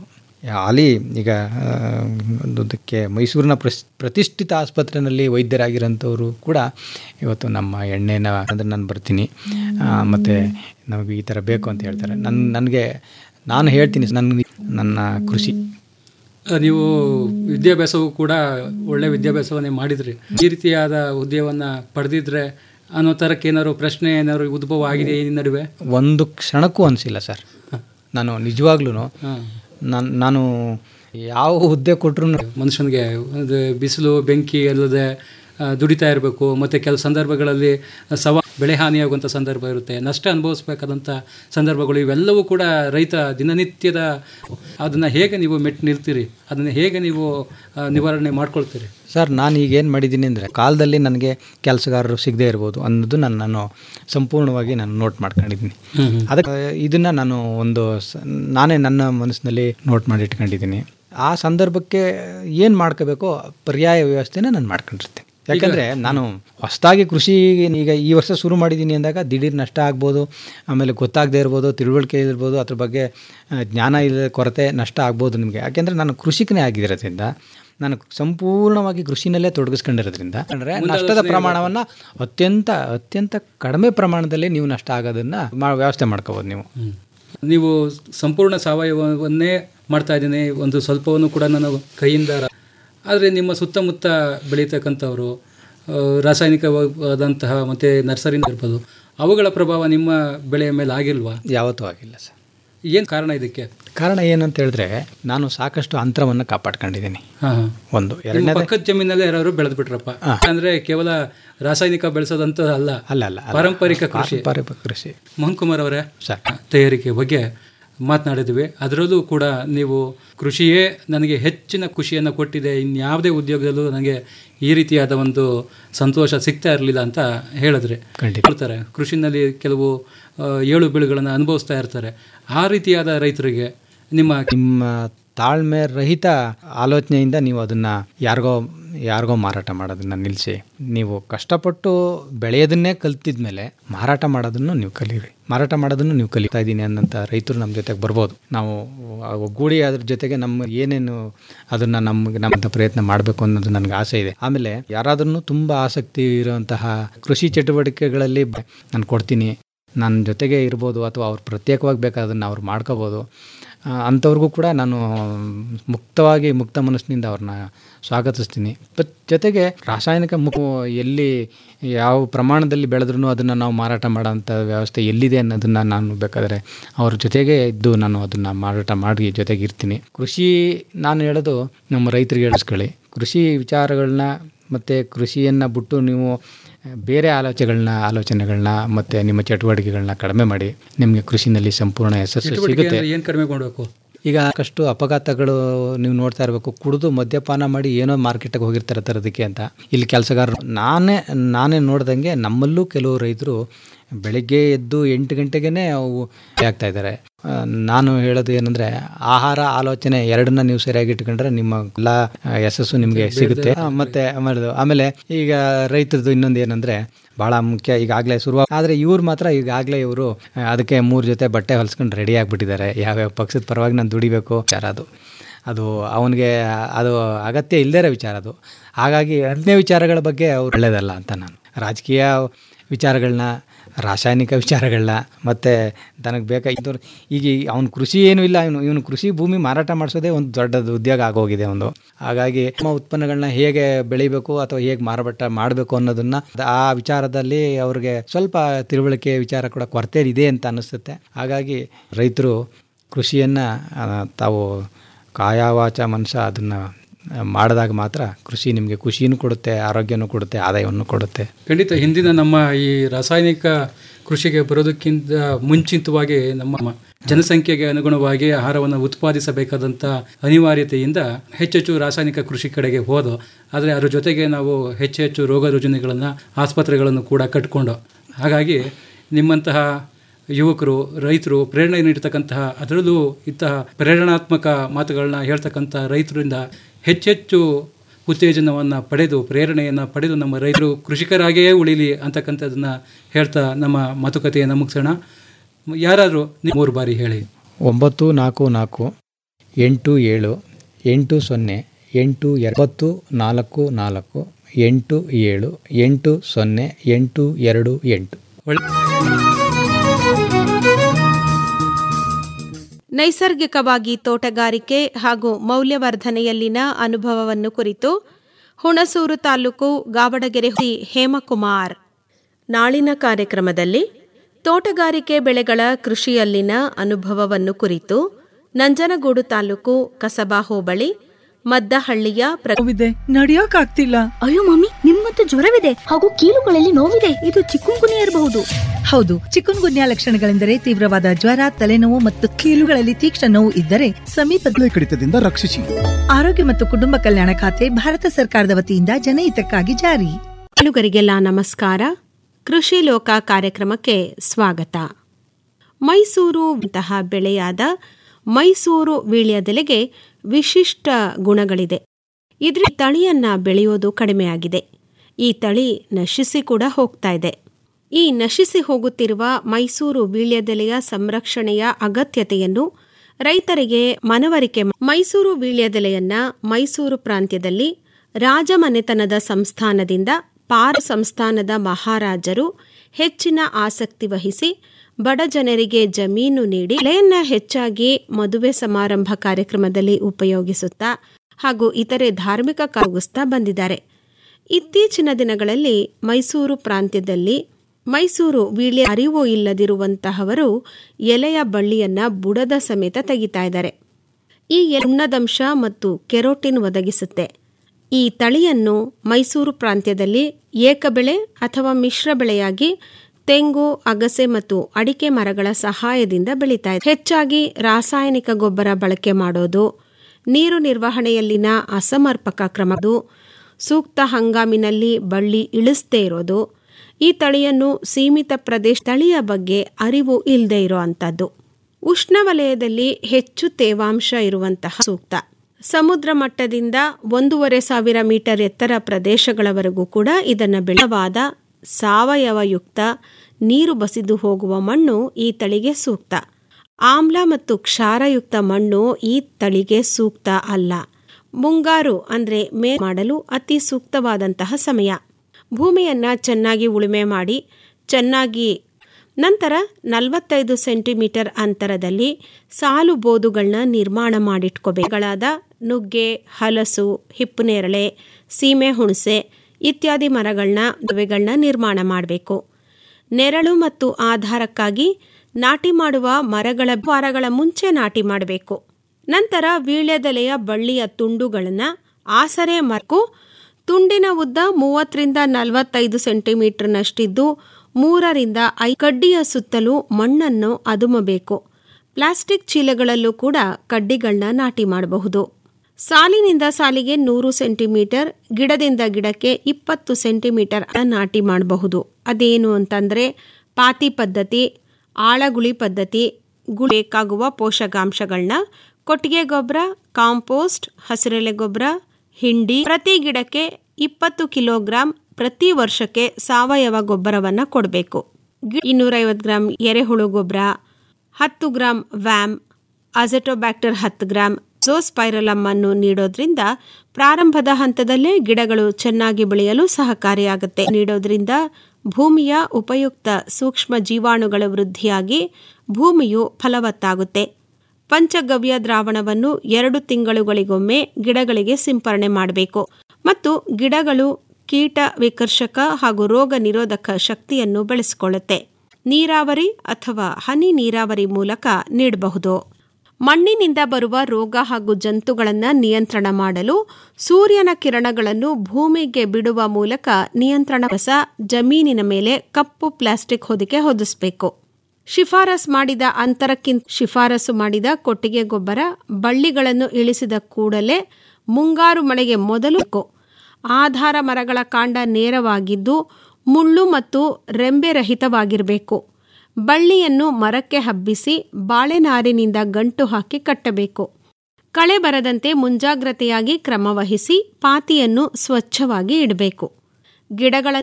ಹಾಲಿ ಈಗ ಆ, ಒಂದಕ್ಕೆ ಮೈಸೂರಿನ ಪ್ರಸ್ ಪ್ರತಿಷ್ಠಿತ ಆಸ್ಪತ್ರೆಯಲ್ಲಿ ವೈದ್ಯರಾಗಿರೋಂಥವ್ರು ಕೂಡ ಇವತ್ತು ನಮ್ಮ ಎಣ್ಣೆನ ಅಂದರೆ ನಾನು ಬರ್ತೀನಿ ಆ, ಮತ್ತು ನಮಗೆ ಈ ಥರ ಬೇಕು ಅಂತ ಹೇಳ್ತಾರೆ ನನ್ನ ನನಗೆ ನಾನು ಹೇಳ್ತೀನಿ ನನ್ನ ನನ್ನ ಕೃಷಿ ಆ, ನೀವು ವಿದ್ಯಾಭ್ಯಾಸವೂ ಕೂಡ ಒಳ್ಳೆ ವಿದ್ಯಾಭ್ಯಾಸವನ್ನೇ ಮಾಡಿದ್ರಿ ಈ ರೀತಿಯಾದ ಹುದ್ದೆಯನ್ನು ಪಡೆದಿದ್ರೆ ಅನ್ನೋ ಥರಕ್ಕೆ ಏನಾದ್ರು ಪ್ರಶ್ನೆ ಏನಾದ್ರು ಉದ್ಭವ ಆಗಿದೆ ಈ ನಡುವೆ ಒಂದು ಕ್ಷಣಕ್ಕೂ ಅನಿಸಿಲ್ಲ ಸರ್ ನಾನು ನಿಜವಾಗ್ಲೂ ನಾನು ನಾನು ಯಾವ ಹುದ್ದೆ ಕೊಟ್ಟರು ಮನುಷ್ಯನಿಗೆ ಒಂದು ಬಿಸಿಲು ಬೆಂಕಿ ಅಲ್ಲದೆ ಆ, ದುಡಿತಾ ಇರಬೇಕು ಮತ್ತು ಕೆಲವು ಸಂದರ್ಭಗಳಲ್ಲಿ ಸವ ಬೆಳೆ ಹಾನಿಯಾಗುವಂಥ ಸಂದರ್ಭ ಇರುತ್ತೆ ನಷ್ಟ ಅನುಭವಿಸ್ಬೇಕಾದಂಥ ಸಂದರ್ಭಗಳು ಇವೆಲ್ಲವೂ ಕೂಡ ರೈತ ದಿನನಿತ್ಯದ ಅದನ್ನು ಹೇಗೆ ನೀವು ಮೆಟ್ಟು ನಿಲ್ತೀರಿ ಅದನ್ನು ಹೇಗೆ ನೀವು ಆ, ನಿವಾರಣೆ ಮಾಡ್ಕೊಳ್ತೀರಿ ಸರ್ ನಾನು ಈಗ ಏನು ಮಾಡಿದ್ದೀನಿ ಅಂದರೆ ಕಾಲದಲ್ಲಿ ನನಗೆ ಕೆಲಸಗಾರರು ಸಿಗದೇ ಇರ್ಬೋದು ಅನ್ನೋದು ನಾನು ನಾನು ಸಂಪೂರ್ಣವಾಗಿ ನಾನು ನೋಟ್ ಮಾಡ್ಕೊಂಡಿದ್ದೀನಿ ಅದಕ್ಕೆ ಇದನ್ನು ನಾನು ಒಂದು ಸ- ನಾನೇ ನನ್ನ ಮನಸ್ಸಿನಲ್ಲಿ ನೋಟ್ ಮಾಡಿ ಇಟ್ಕೊಂಡಿದ್ದೀನಿ ಆ ಸಂದರ್ಭಕ್ಕೆ ಏನು ಮಾಡ್ಕೋಬೇಕೋ ಪರ್ಯಾಯ ವ್ಯವಸ್ಥೆನ ನಾನು ಮಾಡ್ಕೊಂಡಿರ್ತೀನಿ ಯಾಕಂದರೆ ನಾನು ಹೊಸದಾಗಿ ಕೃಷಿ ಈಗ ಈ ವರ್ಷ ಶುರು ಮಾಡಿದ್ದೀನಿ ಅಂದಾಗ ದಿಢೀರ್ ನಷ್ಟ ಆಗ್ಬೋದು ಆಮೇಲೆ ಗೊತ್ತಾಗದೇ ಇರ್ಬೋದು ತಿಳುವಳಿಕೆ ಇರ್ಬೋದು ಅದ್ರ ಬಗ್ಗೆ ಆ, ಜ್ಞಾನ ಇಲ್ಲದ ಕೊರತೆ ನಷ್ಟ ಆಗ್ಬೋದು ನಿಮಗೆ ಯಾಕೆಂದರೆ ನಾನು ಕೃಷಿಕನೇ ಆಗಿರೋದ್ರಿಂದ ನಾನು ಸಂಪೂರ್ಣವಾಗಿ ಕೃಷಿನಲ್ಲೇ ತೊಡಗಿಸ್ಕೊಂಡಿರೋದ್ರಿಂದ ಅಂದರೆ ನಷ್ಟದ ಪ್ರಮಾಣವನ್ನು ಅತ್ಯಂತ ಅತ್ಯಂತ ಕಡಿಮೆ ಪ್ರಮಾಣದಲ್ಲಿ ನೀವು ನಷ್ಟ ಆಗೋದನ್ನು ಮಾ ವ್ಯವಸ್ಥೆ ಮಾಡ್ಕೋಬೋದು ನೀವು ನೀವು ಸಂಪೂರ್ಣ ಸಾವಯವನ್ನೇ ಮಾಡ್ತಾ ಇದ್ದೀನಿ ಒಂದು ಸ್ವಲ್ಪವನ್ನು ಕೂಡ ನಾನು ಕೈಯಿಂದ ಆದರೆ ನಿಮ್ಮ ಸುತ್ತಮುತ್ತ ಬೆಳೀತಕ್ಕಂಥವ್ರು ಆ, ರಾಸಾಯನಿಕವಾದಂತಹ ಮತ್ತು ನರ್ಸರಿನ ಇರ್ಬೋದು ಅವುಗಳ ಪ್ರಭಾವ ನಿಮ್ಮ ಬೆಳೆಯ ಮೇಲೆ ಆಗಿಲ್ವಾ ಯಾವತ್ತೂ ಆಗಿಲ್ಲ ಸರ್ ಏನು ಕಾರಣ ಇದಕ್ಕೆ ಕಾರಣ ಏನಂತ ಹೇಳಿದ್ರೆ ನಾನು ಸಾಕಷ್ಟು ಅಂತರವನ್ನು ಕಾಪಾಡ್ಕೊಂಡಿದ್ದೀನಿ ಹಾಂ ಒಂದು ನಿಮ್ಮ ಎರಡನೇದೇ ಪಕ್ಕದ ಜಮೀನಲ್ಲಿ ಯಾರು ಬೆಳೆದು ಬಿಟ್ರಪ್ಪ ಅಂದ್ರೆ ಕೇವಲ ರಾಸಾಯನಿಕ ಬೆಳೆಸೋದಂತ ಅಲ್ಲ ಅಲ್ಲ ಅಲ್ಲ ಅಲ್ಲ. ಪಾರಂಪರಿಕ ಕೃಷಿ ಪಾರಂಪರಿಕ ಕೃಷಿ ಮೋಹನ್ ಕುಮಾರ್ ಅವರೇ ಸರ್ ತಯಾರಿಕೆ ಬಗ್ಗೆ ಮಾತನಾಡಿದ್ವಿ ಅದರಲ್ಲೂ ಕೂಡ ನೀವು ಕೃಷಿಯೇ ನನಗೆ ಹೆಚ್ಚಿನ ಖುಷಿಯನ್ನು ಕೊಟ್ಟಿದೆ ಇನ್ಯಾವುದೇ ಉದ್ಯೋಗದಲ್ಲೂ ನನಗೆ ಈ ರೀತಿಯಾದ ಒಂದು ಸಂತೋಷ ಸಿಗ್ತಾ ಇರಲಿಲ್ಲ ಅಂತ ಹೇಳಿದ್ರೆ ಖಂಡಿತ. ಹೇಳ್ತಾರೆ ಕೃಷಿನಲ್ಲಿ ಕೆಲವು ಆ, ಏಳು ಬೀಳುಗಳನ್ನು ಅನುಭವಿಸ್ತಾ ಇರ್ತಾರೆ ಆ ರೀತಿಯಾದ ರೈತರಿಗೆ ನಿಮ್ಮ ನಿಮ್ಮ ತಾಳ್ಮೆ ರಹಿತ ಆಲೋಚನೆಯಿಂದ ನೀವು ಅದನ್ನು ಯಾರಿಗೋ ಯಾರಿಗೋ ಮಾರಾಟ ಮಾಡೋದನ್ನು ನಿಲ್ಲಿಸಿ ನೀವು ಕಷ್ಟಪಟ್ಟು ಬೆಳೆಯೋದನ್ನೇ ಕಲ್ತಿದ್ಮೇಲೆ ಮಾರಾಟ ಮಾಡೋದನ್ನು ನೀವು ಕಲೀರಿ ಮಾರಾಟ ಮಾಡೋದನ್ನು ನೀವು ಕಲಿತಾ ಇದ್ದೀನಿ ಅನ್ನೋಂಥ ರೈತರು ನಮ್ಮ ಜೊತೆಗೆ ಬರ್ಬೋದು ನಾವು ಒಗ್ಗೂಡಿ ಅದ್ರ ಜೊತೆಗೆ ನಮ್ಮ ಏನೇನು ಅದನ್ನು ನಮಗೆ ನಮ್ಮಂಥ ಪ್ರಯತ್ನ ಮಾಡಬೇಕು ಅನ್ನೋದು ನನಗೆ ಆಸೆ ಇದೆ ಆಮೇಲೆ ಯಾರಾದ್ರೂ ತುಂಬ ಆಸಕ್ತಿ ಇರುವಂತಹ ಕೃಷಿ ಚಟುವಟಿಕೆಗಳಲ್ಲಿ ನಾನು ಕೊಡ್ತೀನಿ ನನ್ನ ಜೊತೆಗೆ ಇರ್ಬೋದು ಅಥವಾ ಅವ್ರು ಪ್ರತ್ಯೇಕವಾಗಿ ಬೇಕಾದನ್ನು ಅವ್ರು ಮಾಡ್ಕೋಬೋದು ಆ, ಅಂಥವ್ರಿಗೂ ಕೂಡ ನಾನು ಮುಕ್ತವಾಗಿ ಮುಕ್ತ ಮನಸ್ಸಿನಿಂದ ಅವ್ರನ್ನ ಸ್ವಾಗತಿಸ್ತೀನಿ ಬಟ್ ಜೊತೆಗೆ ರಾಸಾಯನಿಕ ಮುಖ ಎಲ್ಲಿ ಯಾವ ಪ್ರಮಾಣದಲ್ಲಿ ಬೆಳೆದ್ರೂ ಅದನ್ನು ನಾವು ಮಾರಾಟ ಮಾಡೋಂಥ ವ್ಯವಸ್ಥೆ ಎಲ್ಲಿದೆ ಅನ್ನೋದನ್ನು ನಾನು ಬೇಕಾದರೆ ಅವ್ರ ಜೊತೆಗೆ ಇದ್ದು ನಾನು ಅದನ್ನು ಮಾರಾಟ ಮಾಡಿ ಜೊತೆಗೆ ಇರ್ತೀನಿ ಕೃಷಿ ನಾನು ಹೇಳೋದು ನಮ್ಮ ರೈತರಿಗೆ ಹೇಳಿಸ್ಕೊಳ್ಳಿ ಕೃಷಿ ವಿಚಾರಗಳನ್ನ ಮತ್ತು ಕೃಷಿಯನ್ನು ಬಿಟ್ಟು ನೀವು ಬೇರೆ ಆಲೋಚನೆಗಳನ್ನ ಆಲೋಚನೆಗಳನ್ನ ಮತ್ತು ನಿಮ್ಮ ಚಟುವಟಿಕೆಗಳನ್ನ ಕಡಿಮೆ ಮಾಡಿ ನಿಮಗೆ ಕೃಷಿನಲ್ಲಿ ಸಂಪೂರ್ಣ ಯಶಸ್ಸು ಚಟುವಟಿಕೆ ಸಿಗುತ್ತೆ ಅಂದ್ರೆ ಏನು ಕಡಿಮೆ ಮಾಡಬೇಕು ಈಗ ಸಾಕಷ್ಟು ಅಪಘಾತಗಳು ನೀವು ನೋಡ್ತಾ ಇರಬೇಕು ಕುಡಿದು ಮದ್ಯಪಾನ ಮಾಡಿ ಏನೋ ಮಾರ್ಕೆಟಿಗೆ ಹೋಗಿರ್ತಾರೆ ತರೋದಕ್ಕೆ ಅಂತ ಇಲ್ಲಿ ಕೆಲಸಗಾರರು ನಾನೇ ನಾನೇ ನೋಡ್ದಂಗೆ ನಮ್ಮಲ್ಲೂ ಕೆಲವು ರೈತರು ಬೆಳಗ್ಗೆ ಎದ್ದು ಎಂಟು ಗಂಟೆಗೇ ಅವು ಆಗ್ತಾ ಇದ್ದಾರೆ ಆ, ನಾನು ಹೇಳೋದು ಏನಂದ್ರೆ ಆಹಾರ ಆಲೋಚನೆ ಎರಡನ್ನ ನೀವು ಸರಿಯಾಗಿ ಇಟ್ಕೊಂಡ್ರೆ ನಿಮ್ಮ ಎಲ್ಲ ಆ, ಯಶಸ್ಸು ನಿಮಗೆ ಸಿಗುತ್ತೆ ಆ, ಮತ್ತೆ ಆಮೇಲೆ ಆಮೇಲೆ ಈಗ ರೈತರದ್ದು ಇನ್ನೊಂದು ಏನಂದ್ರೆ ಬಹಳ ಮುಖ್ಯ ಈಗಾಗಲೇ ಶುರು ಆದರೆ ಇವ್ರು ಮಾತ್ರ ಈಗಾಗಲೇ ಇವರು ಅದಕ್ಕೆ ಮೂರು ಜೊತೆ ಬಟ್ಟೆ ಹೊಲ್ಸ್ಕೊಂಡು ರೆಡಿ ಆಗಿಬಿಟ್ಟಿದ್ದಾರೆ ಯಾವ್ಯಾವ ಪಕ್ಷದ ಪರವಾಗಿ ನಾನು ದುಡಿಬೇಕು ವಿಚಾರ ಅದು ಅದು ಅವನಿಗೆ ಅದು ಅಗತ್ಯ ಇಲ್ಲದೇ ಇರೋ ವಿಚಾರ ಅದು ಹಾಗಾಗಿ ಅನ್ಯ ವಿಚಾರಗಳ ಬಗ್ಗೆ ಅವ್ರು ಒಳ್ಳೇದಲ್ಲ ಅಂತ ನಾನು ರಾಜಕೀಯ ವಿಚಾರಗಳನ್ನ ರಾಸಾಯನಿಕ ವಿಚಾರಗಳನ್ನ ಮತ್ತು ತನಗೆ ಬೇಕಾಗಿದ್ದು ಈಗ ಅವನ ಕೃಷಿ ಏನೂ ಇಲ್ಲ ಇವನು ಇವನು ಕೃಷಿ ಭೂಮಿ ಮಾರಾಟ ಮಾಡಿಸೋದೇ ಒಂದು ದೊಡ್ಡದು ಉದ್ಯೋಗ ಆಗೋಗಿದೆ ಒಂದು ಹಾಗಾಗಿ ನಮ್ಮ ಉತ್ಪನ್ನಗಳನ್ನ ಹೇಗೆ ಬೆಳಿಬೇಕು ಅಥವಾ ಹೇಗೆ ಮಾರಾಟ ಮಾಡಬೇಕು ಅನ್ನೋದನ್ನ ಆ ವಿಚಾರದಲ್ಲಿ ಅವ್ರಿಗೆ ಸ್ವಲ್ಪ ತಿಳುವಳಿಕೆ ವಿಚಾರ ಕೂಡ ಕೊರತೆ ಇದೆ ಅಂತ ಅನ್ನಿಸುತ್ತೆ ಹಾಗಾಗಿ ರೈತರು ಕೃಷಿಯನ್ನು ತಾವು ಕಾಯವಾಚ ಮನುಷ್ಯ ಅದನ್ನು ಮಾಡಿದಾಗ ಮಾತ್ರ ಕೃಷಿ ನಿಮಗೆ ಖುಷಿನೂ ಕೊಡುತ್ತೆ ಆರೋಗ್ಯನೂ ಕೊಡುತ್ತೆ ಆದಾಯವನ್ನು ಕೊಡುತ್ತೆ ಖಂಡಿತ ಹಿಂದಿನ ನಮ್ಮ ಈ ರಾಸಾಯನಿಕ ಕೃಷಿಗೆ ಬರೋದಕ್ಕಿಂತ ಮುಂಚಿತವಾಗಿ ನಮ್ಮ ಜನಸಂಖ್ಯೆಗೆ ಅನುಗುಣವಾಗಿ ಆಹಾರವನ್ನು ಉತ್ಪಾದಿಸಬೇಕಾದಂಥ ಅನಿವಾರ್ಯತೆಯಿಂದ ಹೆಚ್ಚೆಚ್ಚು ರಾಸಾಯನಿಕ ಕೃಷಿ ಕಡೆಗೆ ಹೋದೋ ಆದರೆ ಅದರ ಜೊತೆಗೆ ನಾವು ಹೆಚ್ಚು ಹೆಚ್ಚು ರೋಗ ರುಜಿನಗಳನ್ನು ಆಸ್ಪತ್ರೆಗಳನ್ನು ಕೂಡ ಕಟ್ಕೊಂಡು ಹಾಗಾಗಿ ನಿಮ್ಮಂತಹ ಯುವಕರು ರೈತರು ಪ್ರೇರಣೆ ನೀಡತಕ್ಕಂತಹ ಅದರಲ್ಲೂ ಇಂತಹ ಪ್ರೇರಣಾತ್ಮಕ ಮಾತುಗಳನ್ನ ಹೇಳ್ತಕ್ಕಂಥ ರೈತರಿಂದ ಹೆಚ್ಚೆಚ್ಚು ಉತ್ತೇಜನವನ್ನು ಪಡೆದು ಪ್ರೇರಣೆಯನ್ನು ಪಡೆದು ನಮ್ಮ ರೈತರು ಕೃಷಿಕರಾಗಿಯೇ ಉಳಿಲಿ ಅಂತಕ್ಕಂಥದ್ದನ್ನು ಹೇಳ್ತಾ ನಮ್ಮ ಮಾತುಕತೆಯನ್ನು ಮುಗಿಸೋಣ ಯಾರಾದರೂ ಮೂರು ಬಾರಿ ಹೇಳಿ ಒಂಬತ್ತು ನಾಲ್ಕು ನಾಲ್ಕು ಎಂಟು ಏಳು ಎಂಟು ಸೊನ್ನೆ ಎಂಟು ಒಂಬತ್ತು ನಾಲ್ಕು ನಾಲ್ಕು ಎಂಟು ಏಳು ಎಂಟು ಸೊನ್ನೆ ಎಂಟು ಎರಡು ಎಂಟು ನೈಸರ್ಗಿಕವಾಗಿ ತೋಟಗಾರಿಕೆ ಹಾಗೂ ಮೌಲ್ಯವರ್ಧನೆಯಲ್ಲಿನ ಅನುಭವವನ್ನು ಕುರಿತು ಹುಣಸೂರು ತಾಲೂಕು ಗಾವಡಗೆರೆ ಶ್ರೀ ಹೇಮಕುಮಾರ್ ನಾಳಿನ ಕಾರ್ಯಕ್ರಮದಲ್ಲಿ ತೋಟಗಾರಿಕೆ ಬೆಳೆಗಳ ಕೃಷಿಯಲ್ಲಿನ ಅನುಭವವನ್ನು ಕುರಿತು ನಂಜನಗೂಡು ತಾಲೂಕು ಕಸಬಾ ಹೋಬಳಿ ಮದ್ದಹಳ್ಳಿಯ ಪ್ರ ನಡೆಯೋಕಾಗ್ತಿಲ್ಲ ಅಯ್ಯೋ ಮಮ್ಮಿ ನಿಮ್ಮಂತೂ ಜ್ವರವಿದೆ ಹಾಗೂ ಕೀಲುಗಳಲ್ಲಿ ನೋವಿದೆ ಇದು ಚಿಕ್ಕುಂಗುನಿಯ ಇರಬಹುದು ಹೌದು ಚಿಕನ್ ಗುನ್ಯಾ ಲಕ್ಷಣಗಳೆಂದರೆ ತೀವ್ರವಾದ ಜ್ವರ ತಲೆನೋವು ಮತ್ತು ಕೀಲುಗಳಲ್ಲಿ ತೀಕ್ಷ್ಣ ನೋವು ಇದ್ದರೆ ಸಮೀಪದ ಕಡಿತದಿಂದ ರಕ್ಷಿಸಿ ಆರೋಗ್ಯ ಮತ್ತು ಕುಟುಂಬ ಕಲ್ಯಾಣ ಖಾತೆ ಭಾರತ ಸರ್ಕಾರದ ವತಿಯಿಂದ ಜನಹಿತಕ್ಕಾಗಿ ಜಾರಿ ಕೇಳುಗರಿಗೆಲ್ಲ ನಮಸ್ಕಾರ ಕೃಷಿ ಲೋಕ ಕಾರ್ಯಕ್ರಮಕ್ಕೆ ಸ್ವಾಗತ ಮೈಸೂರು ಇಂತಹ ಬೆಳೆಯಾದ ಮೈಸೂರು ವೀಳ್ಯದೆಲೆಗೆ ವಿಶಿಷ್ಟ ಗುಣಗಳಿದೆ ಇದ್ರ ತಳಿಯನ್ನ ಬೆಳೆಯೋದು ಕಡಿಮೆಯಾಗಿದೆ ಈ ತಳಿ ನಶಿಸಿ ಕೂಡ ಹೋಗ್ತಾ ಇದೆ ಈ ನಶಿಸಿ ಹೋಗುತ್ತಿರುವ ಮೈಸೂರು ವೀಳ್ಯದೆಲೆಯ ಸಂರಕ್ಷಣೆಯ ಅಗತ್ಯತೆಯನ್ನು ರೈತರಿಗೆ ಮನವರಿಕೆ ಮಾ- ಮೈಸೂರು ವೀಳ್ಯದೆಲೆಯನ್ನ ಮೈಸೂರು ಪ್ರಾಂತ್ಯದಲ್ಲಿ ರಾಜಮನೆತನದ ಸಂಸ್ಥಾನದಿಂದ ಪಾರ ಸಂಸ್ಥಾನದ ಮಹಾರಾಜರು ಹೆಚ್ಚಿನ ಆಸಕ್ತಿ ವಹಿಸಿ ಬಡ ಜನರಿಗೆ ಜಮೀನು ನೀಡಿ ಎಲೆಯನ್ನ ಹೆಚ್ಚಾಗಿ ಮದುವೆ ಸಮಾರಂಭ ಕಾರ್ಯಕ್ರಮದಲ್ಲಿ ಉಪಯೋಗಿಸುತ್ತಾ ಹಾಗೂ ಇತರೆ ಧಾರ್ಮಿಕ ಕಾರ್ಯಗಿಸ್ತಾ ಬಂದಿದ್ದಾರೆ ಇತ್ತೀಚಿನ ದಿನಗಳಲ್ಲಿ ಮೈಸೂರು ಪ್ರಾಂತ್ಯದಲ್ಲಿ ಮೈಸೂರು ವೀಳ್ಯ ಅರಿವು ಇಲ್ಲದಿರುವಂತಹವರು ಎಲೆಯ ಬಳ್ಳಿಯನ್ನ ಬುಡದ ಸಮೇತ ತೆಗಿತಾ ಇದ್ದಾರೆ ಈ ಎಲೆ ಉಣ್ಣದಂಶ ಮತ್ತು ಕೆರೋಟಿನ್ ಒದಗಿಸುತ್ತೆ ಈ ತಳಿಯನ್ನು ಮೈಸೂರು ಪ್ರಾಂತ್ಯದಲ್ಲಿ ಏಕಬೆಳೆ ಅಥವಾ ಮಿಶ್ರ ಬೆಳೆಯಾಗಿ ತೆಂಗು ಅಗಸೆ ಮತ್ತು ಅಡಿಕೆ ಮರಗಳ ಸಹಾಯದಿಂದ ಬೆಳೀತಾ ಇದೆ ಹೆಚ್ಚಾಗಿ ರಾಸಾಯನಿಕ ಗೊಬ್ಬರ ಬಳಕೆ ಮಾಡೋದು ನೀರು ನಿರ್ವಹಣೆಯಲ್ಲಿನ ಅಸಮರ್ಪಕ ಕ್ರಮದು ಸೂಕ್ತ ಹಂಗಾಮಿನಲ್ಲಿ ಬಳ್ಳಿ ಇಳಿಸದೇ ಇರೋದು ಈ ತಳಿಯನ್ನು ಸೀಮಿತ ಪ್ರದೇಶ ತಳಿಯ ಬಗ್ಗೆ ಅರಿವು ಇಲ್ಲದೆ ಇರೋ ಅಂಥದ್ದು ಉಷ್ಣವಲಯದಲ್ಲಿ ಹೆಚ್ಚು ತೇವಾಂಶ ಇರುವಂತಹ ಸೂಕ್ತ ಸಮುದ್ರ ಮಟ್ಟದಿಂದ ಒಂದೂವರೆ ಸಾವಿರ ಮೀಟರ್ ಎತ್ತರ ಪ್ರದೇಶಗಳವರೆಗೂ ಕೂಡ ಇದನ್ನು ಬೆಳವಾದ ಸಾವಯವಯುಕ್ತ ನೀರು ಬಸಿದು ಹೋಗುವ ಮಣ್ಣು ಈ ತಳಿಗೆ ಸೂಕ್ತ ಆಮ್ಲ ಮತ್ತು ಕ್ಷಾರಯುಕ್ತ ಮಣ್ಣು ಈ ತಳಿಗೆ ಸೂಕ್ತ ಅಲ್ಲ ಮುಂಗಾರು ಅಂದ್ರೆ ಮೇ ಮಾಡಲು ಅತಿ ಸೂಕ್ತವಾದಂತಹ ಸಮಯ ಭೂಮಿಯನ್ನ ಚೆನ್ನಾಗಿ ಉಳುಮೆ ಮಾಡಿ ಚೆನ್ನಾಗಿ ನಂತರ ನಲವತ್ತೈದು ಸೆಂಟಿಮೀಟರ್ ಅಂತರದಲ್ಲಿ ಸಾಲು ಬೋದುಗಳನ್ನ ನಿರ್ಮಾಣ ಮಾಡಿಟ್ಕೋಬೇಕಾದ ನುಗ್ಗೆ ಹಲಸು ಹಿಪ್ಪುನೇರಳೆ ಸೀಮೆ ಹುಣಸೆ ಇತ್ಯಾದಿ ಮರಗಳನ್ನ ದುವೆಗಳನ್ನ ನಿರ್ಮಾಣ ಮಾಡಬೇಕು ನೆರಳು ಮತ್ತು ಆಧಾರಕ್ಕಾಗಿ ನಾಟಿ ಮಾಡುವ ಮರಗಳ ವಾರಗಳ ಮುಂಚೆ ನಾಟಿ ಮಾಡಬೇಕು ನಂತರ ವೀಳ್ಯದೆಲೆಯ ಬಳ್ಳಿಯ ತುಂಡುಗಳನ್ನ ಆಸರೆ ಮರಕು ತುಂಡಿನ ಉದ್ದ ಮೂವತ್ತರಿಂದ ನಲವತ್ತೈದು ಸೆಂಟಿಮೀಟರ್ನಷ್ಟಿದ್ದು ಮೂರರಿಂದ ಐ ಕಡ್ಡಿಯ ಸುತ್ತಲೂ ಮಣ್ಣನ್ನು ಅದುಮಬೇಕು ಪ್ಲಾಸ್ಟಿಕ್ ಚೀಲಗಳಲ್ಲೂ ಕೂಡ ಕಡ್ಡಿಗಳನ್ನ ನಾಟಿ ಮಾಡಬಹುದು ಸಾಲಿನಿಂದ ಸಾಲಿಗೆ ನೂರು ಸೆಂಟಿಮೀಟರ್ ಗಿಡದಿಂದ ಗಿಡಕ್ಕೆ ಇಪ್ಪತ್ತು ಸೆಂಟಿಮೀಟರ್ ನಾಟಿ ಮಾಡಬಹುದು ಅದೇನು ಅಂತಂದ್ರೆ ಪಾತಿ ಪದ್ಧತಿ ಆಳಗುಳಿ ಪದ್ಧತಿ ಗುಳಿ ಬೇಕಾಗುವ ಪೋಷಕಾಂಶಗಳನ್ನ ಕೊಟ್ಟಿಗೆ ಗೊಬ್ಬರ ಕಾಂಪೋಸ್ಟ್ ಹಸಿರೆಲೆ ಗೊಬ್ಬರ ಹಿಂಡಿ ಪ್ರತಿ ಗಿಡಕ್ಕೆ ಇಪ್ಪತ್ತು ಕಿಲೋಗ್ರಾಂ ಪ್ರತಿ ವರ್ಷಕ್ಕೆ ಸಾವಯವ ಗೊಬ್ಬರವನ್ನ ಕೊಡಬೇಕು ಇನ್ನೂರೈವತ್ತು ಗ್ರಾಂ ಎರೆಹುಳು ಗೊಬ್ಬರ ಹತ್ತು ಗ್ರಾಂ ವ್ಯಾಮ್ ಅಜೆಟೋಬ್ಯಾಕ್ಟರ್ ಹತ್ತು ಗ್ರಾಂ ಝೋಸ್ಪೈರಲಮ್ ಅನ್ನು ನೀಡೋದ್ರಿಂದ ಪ್ರಾರಂಭದ ಹಂತದಲ್ಲೇ ಗಿಡಗಳು ಚೆನ್ನಾಗಿ ಬೆಳೆಯಲು ಸಹಕಾರಿಯಾಗುತ್ತೆ ನೀಡೋದ್ರಿಂದ ಭೂಮಿಯ ಉಪಯುಕ್ತ ಸೂಕ್ಷ್ಮ ಜೀವಾಣುಗಳ ವೃದ್ಧಿಯಾಗಿ ಭೂಮಿಯು ಫಲವತ್ತಾಗುತ್ತೆ ಪಂಚಗವ್ಯ ದ್ರಾವಣವನ್ನು ಎರಡು ತಿಂಗಳುಗಳಿಗೊಮ್ಮೆ ಗಿಡಗಳಿಗೆ ಸಿಂಪರಣೆ ಮಾಡಬೇಕು ಮತ್ತು ಗಿಡಗಳು ಕೀಟ ವಿಕರ್ಷಕ ಹಾಗೂ ರೋಗ ನಿರೋಧಕ ಶಕ್ತಿಯನ್ನು ಬೆಳೆಸಿಕೊಳ್ಳುತ್ತೆ ನೀರಾವರಿ ಅಥವಾ ಹನಿ ನೀರಾವರಿ ಮೂಲಕ ನೀಡಬಹುದು ಮಣ್ಣಿನಿಂದ ಬರುವ ರೋಗ ಹಾಗೂ ಜಂತುಗಳನ್ನು ನಿಯಂತ್ರಣ ಮಾಡಲು ಸೂರ್ಯನ ಕಿರಣಗಳನ್ನು ಭೂಮಿಗೆ ಬಿಡುವ ಮೂಲಕ ನಿಯಂತ್ರಣ ರಸ ಜಮೀನಿನ ಮೇಲೆ ಕಪ್ಪು ಪ್ಲಾಸ್ಟಿಕ್ ಹೊದಿಕೆ ಹೊದಿಸಬೇಕು ಶಿಫಾರಸ್ ಮಾಡಿದ ಅಂತರಕ್ಕಿಂತ ಶಿಫಾರಸು ಮಾಡಿದ ಕೊಟ್ಟಿಗೆ ಗೊಬ್ಬರ ಬಳ್ಳಿಗಳನ್ನು ಇಳಿಸಿದ ಕೂಡಲೇ ಮುಂಗಾರು ಮಳೆಗೆ ಮೊದಲು ಆಧಾರ ಮರಗಳ ಕಾಂಡ ನೇರವಾಗಿದ್ದು ಮುಳ್ಳು ಮತ್ತು ರೆಂಬೆ ರಹಿತವಾಗಿರಬೇಕು ಬಳ್ಳಿಯನ್ನು ಮರಕ್ಕೆ ಹಬ್ಬಿಸಿ ಬಾಳೆನಾರಿನಿಂದ ಗಂಟು ಹಾಕಿ ಕಟ್ಟಬೇಕು ಕಳೆ ಬರದಂತೆ ಮುಂಜಾಗ್ರತೆಯಾಗಿ ಕ್ರಮವಹಿಸಿ ಪಾತಿಯನ್ನು ಸ್ವಚ್ಛವಾಗಿ ಇಡಬೇಕು ಗಿಡಗಳ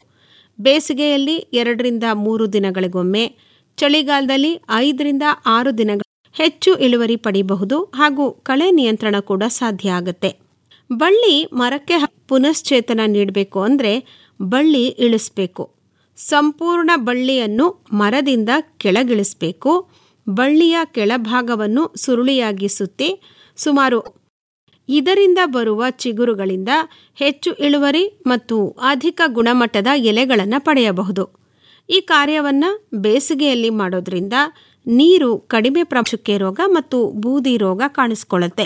ಬೇಸಿಗೆಯಲ್ಲಿ ಎರಡರಿಂದ ಮೂರು ದಿನಗಳಿಗೊಮ್ಮೆ ಚಳಿಗಾಲದಲ್ಲಿ ಐದರಿಂದ ಆರು ದಿನಗಳ ಹೆಚ್ಚು ಇಳುವರಿ ಪಡೆಯಬಹುದು ಹಾಗೂ ಕಳೆ ನಿಯಂತ್ರಣ ಕೂಡ ಸಾಧ್ಯ ಆಗುತ್ತೆ ಬಳ್ಳಿ ಮರಕ್ಕೆ ಹ- ಪುನಶ್ಚೇತನ ನೀಡಬೇಕು ಅಂದರೆ ಬಳ್ಳಿ ಇಳಿಸ್ಬೇಕು ಸಂಪೂರ್ಣ ಬಳ್ಳಿಯನ್ನು ಮರದಿಂದ ಕೆಳಗಿಳಿಸಬೇಕು ಬಳ್ಳಿಯ ಕೆಳಭಾಗವನ್ನು ಸುರುಳಿಯಾಗಿ ಸುತ್ತಿ ಸುಮಾರು ಇದರಿಂದ ಬರುವ ಚಿಗುರುಗಳಿಂದ ಹೆಚ್ಚು ಇಳುವರಿ ಮತ್ತು ಅಧಿಕ ಗುಣಮಟ್ಟದ ಎಲೆಗಳನ್ನು ಪಡೆಯಬಹುದು ಈ ಕಾರ್ಯವನ್ನು ಬೇಸಿಗೆಯಲ್ಲಿ ಮಾಡೋದ್ರಿಂದ ನೀರು ಕಡಿಮೆ ಪ್ರಮುಖಕ್ಕೆ ರೋಗ ಮತ್ತು ಬೂದಿ ರೋಗ ಕಾಣಿಸ್ಕೊಳ್ಳುತ್ತೆ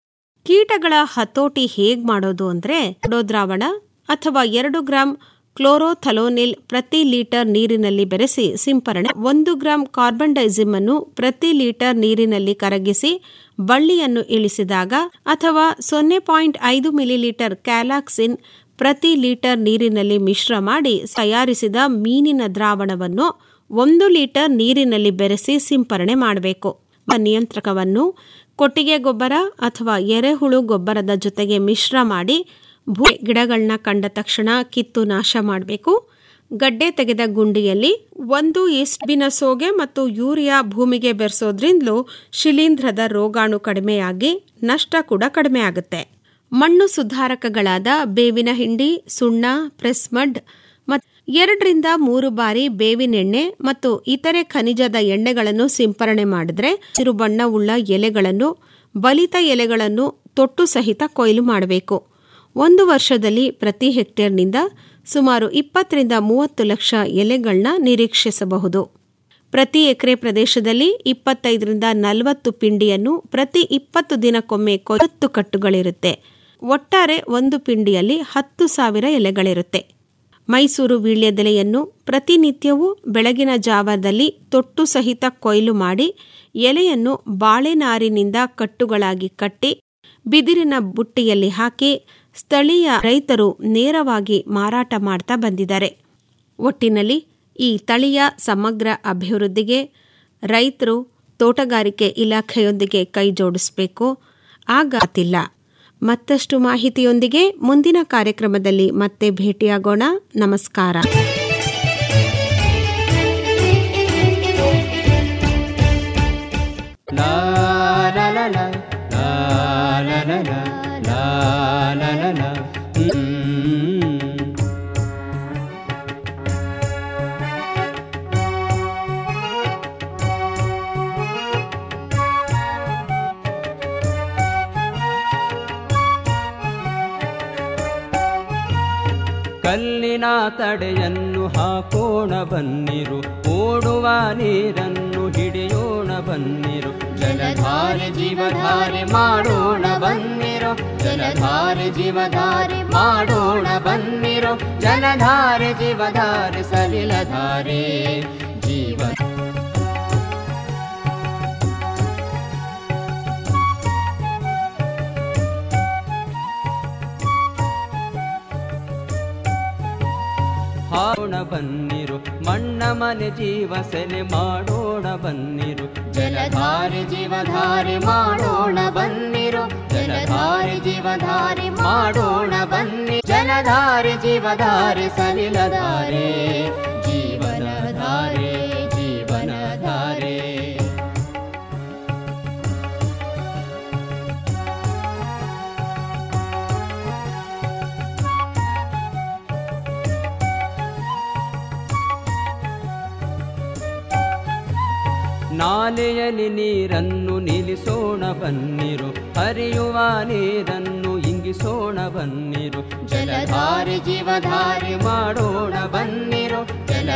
ಕೀಟಗಳ ಹತೋಟಿ ಹೇಗ್ ಮಾಡೋದು ಅಂದ್ರೆ ದ್ರಾವಣ ಅಥವಾ ಎರಡು ಗ್ರಾಂ ಕ್ಲೋರೋಥಲೋನಿಲ್ ಪ್ರತಿ ಲೀಟರ್ ನೀರಿನಲ್ಲಿ ಬೆರೆಸಿ ಸಿಂಪರಣೆ ಒಂದು ಗ್ರಾಂ ಕಾರ್ಬನ್ ಡೈಸಿಮ್ ಅನ್ನು ಪ್ರತಿ ಲೀಟರ್ ನೀರಿನಲ್ಲಿ ಕರಗಿಸಿ ಬಳ್ಳಿಯನ್ನು ಇಳಿಸಿದಾಗ ಅಥವಾ ಸೊನ್ನೆ ಪಾಯಿಂಟ್ ಐದು ಮಿಲಿಲೀಟರ್ ಕ್ಯಾಲಾಕ್ಸಿನ್ ಪ್ರತಿ ಲೀಟರ್ ನೀರಿನಲ್ಲಿ ಮಿಶ್ರ ಮಾಡಿ ತಯಾರಿಸಿದ ಮೀನಿನ ದ್ರಾವಣವನ್ನು ಒಂದು ಲೀಟರ್ ನೀರಿನಲ್ಲಿ ಬೆರೆಸಿ ಸಿಂಪರಣೆ ಮಾಡಬೇಕು ನಿಯಂತ್ರಕವನ್ನು ಕೊಟ್ಟಿಗೆ ಗೊಬ್ಬರ ಅಥವಾ ಎರೆಹುಳು ಗೊಬ್ಬರದ ಜೊತೆಗೆ ಮಿಶ್ರ ಮಾಡಿ ಭೂ ಗಿಡಗಳನ್ನ ಕಂಡ ತಕ್ಷಣ ಕಿತ್ತು ನಾಶ ಮಾಡಬೇಕು ಗಡ್ಡೆ ತೆಗೆದ ಗುಂಡಿಯಲ್ಲಿ ಒಂದು ಇಸ್ಬಿನ ಸೋಗೆ ಮತ್ತು ಯೂರಿಯಾ ಭೂಮಿಗೆ ಬೆರೆಸೋದ್ರಿಂದಲೂ ಶಿಲೀಂಧ್ರದ ರೋಗಾಣು ಕಡಿಮೆಯಾಗಿ ನಷ್ಟ ಕೂಡ ಕಡಿಮೆ ಆಗುತ್ತೆ ಮಣ್ಣು ಸುಧಾರಕಗಳಾದ ಬೇವಿನ ಹಿಂಡಿ ಸುಣ್ಣ ಪ್ರೆಸ್ಮಡ್ ಮತ್ತು ಎರಡರಿಂದ ಮೂರು ಬಾರಿ ಬೇವಿನೆಣ್ಣೆ ಮತ್ತು ಇತರೆ ಖನಿಜದ ಎಣ್ಣೆಗಳನ್ನು ಸಿಂಪರಣೆ ಮಾಡಿದ್ರೆ ಹಸಿರು ಬಣ್ಣವುಳ್ಳ ಎಲೆಗಳನ್ನು ಬಲಿತ ಎಲೆಗಳನ್ನು ತೊಟ್ಟು ಸಹಿತ ಕೊಯ್ಲು ಮಾಡಬೇಕು ಒಂದು ವರ್ಷದಲ್ಲಿ ಪ್ರತಿ ಹೆಕ್ಟೇರ್ನಿಂದ ಸುಮಾರು ಇಪ್ಪತ್ತರಿಂದ ಮೂವತ್ತು ಲಕ್ಷ ಎಲೆಗಳನ್ನ ನಿರೀಕ್ಷಿಸಬಹುದು ಪ್ರತಿ ಎಕರೆ ಪ್ರದೇಶದಲ್ಲಿ ಇಪ್ಪತ್ತೈದರಿಂದ ನಲವತ್ತು ಪಿಂಡಿಯನ್ನು ಪ್ರತಿ ಇಪ್ಪತ್ತು ದಿನಕ್ಕೊಮ್ಮೆ ಕೊಯ್ಯತ್ತು ಕಟ್ಟುಗಳಿರುತ್ತೆ ಒಟ್ಟಾರೆ ಒಂದು ಪಿಂಡಿಯಲ್ಲಿ ಹತ್ತು ಸಾವಿರ ಎಲೆಗಳಿರುತ್ತೆ ಮೈಸೂರು ವೀಳ್ಯದೆಲೆಯನ್ನು ಪ್ರತಿನಿತ್ಯವೂ ಬೆಳಗಿನ ಜಾವದಲ್ಲಿ ತೊಟ್ಟು ಸಹಿತ ಕೊಯ್ಲು ಮಾಡಿ ಎಲೆಯನ್ನು ಬಾಳೆನಾರಿನಿಂದ ಕಟ್ಟುಗಳಾಗಿ ಕಟ್ಟಿ ಬಿದಿರಿನ ಬುಟ್ಟಿಯಲ್ಲಿ ಹಾಕಿ ಸ್ಥಳೀಯ ರೈತರು ನೇರವಾಗಿ ಮಾರಾಟ ಮಾಡ್ತಾ ಬಂದಿದ್ದಾರೆ ಒಟ್ಟಿನಲ್ಲಿ ಈ ತಳಿಯ ಸಮಗ್ರ ಅಭಿವೃದ್ಧಿಗೆ ರೈತರು ತೋಟಗಾರಿಕೆ ಇಲಾಖೆಯೊಂದಿಗೆ ಕೈ ಜೋಡಿಸಬೇಕು ಆಗಾತಿಲ್ಲ ಮತ್ತಷ್ಟು ಮಾಹಿತಿಯೊಂದಿಗೆ ಮುಂದಿನ ಕಾರ್ಯಕ್ರಮದಲ್ಲಿ ಮತ್ತೆ ಭೇಟಿಯಾಗೋಣ ನಮಸ್ಕಾರ La la la la la la la la la la la la Mm. ಕಲ್ಲಿನ ತಡೆಯನ್ನು ಹಾಕೋಣ ಬನ್ನಿರು ಓಡುವ ನೀರನ್ನು ಹಿಡಿಯೋಣ ಬನ್ನಿರು ಜಲಧಾರೆ ಜೀವಧಾರೆ ಮಾಡೋಣ ಬನ್ನಿರು ಜಲಧಾರೆ ಜೀವಧಾರೆ ಮಾಡೋಣ ಬನ್ನಿರು ಜಲಧಾರೆ ಜೀವಧಾರೆ ಸಲಿಲಧಾರೆ ಜೀವ ಹಾಡೋಣ ಬನ್ನಿರು ಮಣ್ಣ ಮನೆ ಜೀವ ಸೆಲೆ ಮಾಡೋಣ ಬನ್ನಿರು ಜಲಧಾರೆ ಜೀವಧಾರೆ ಮಾಡೋಣ ಬನ್ನಿರು ಜಲಧಾರೆ ಜೀವಧಾರೆ ಮಾಡೋಣ ಬನ್ನಿ ಜಲಧಾರೆ ಜೀವಧಾರೆ ಸಲಿಲಧಾರೆ ಜೀವನಧಾರೆ ಜೀವನಧಾರೆ ನಾಲೆಯಲ್ಲಿ ನೀರನ್ನು ನಿಲ್ಲಿಸೋಣ ಬನ್ನಿರು ಹರಿಯುವ ನೀರನ್ನು ಇಂಗಿಸೋಣ ಬನ್ನಿರು ಜಲಧಾರೆ ಜೀವಧಾರೆ ಮಾಡೋಣ ಬನ್ನಿರು ಜಲ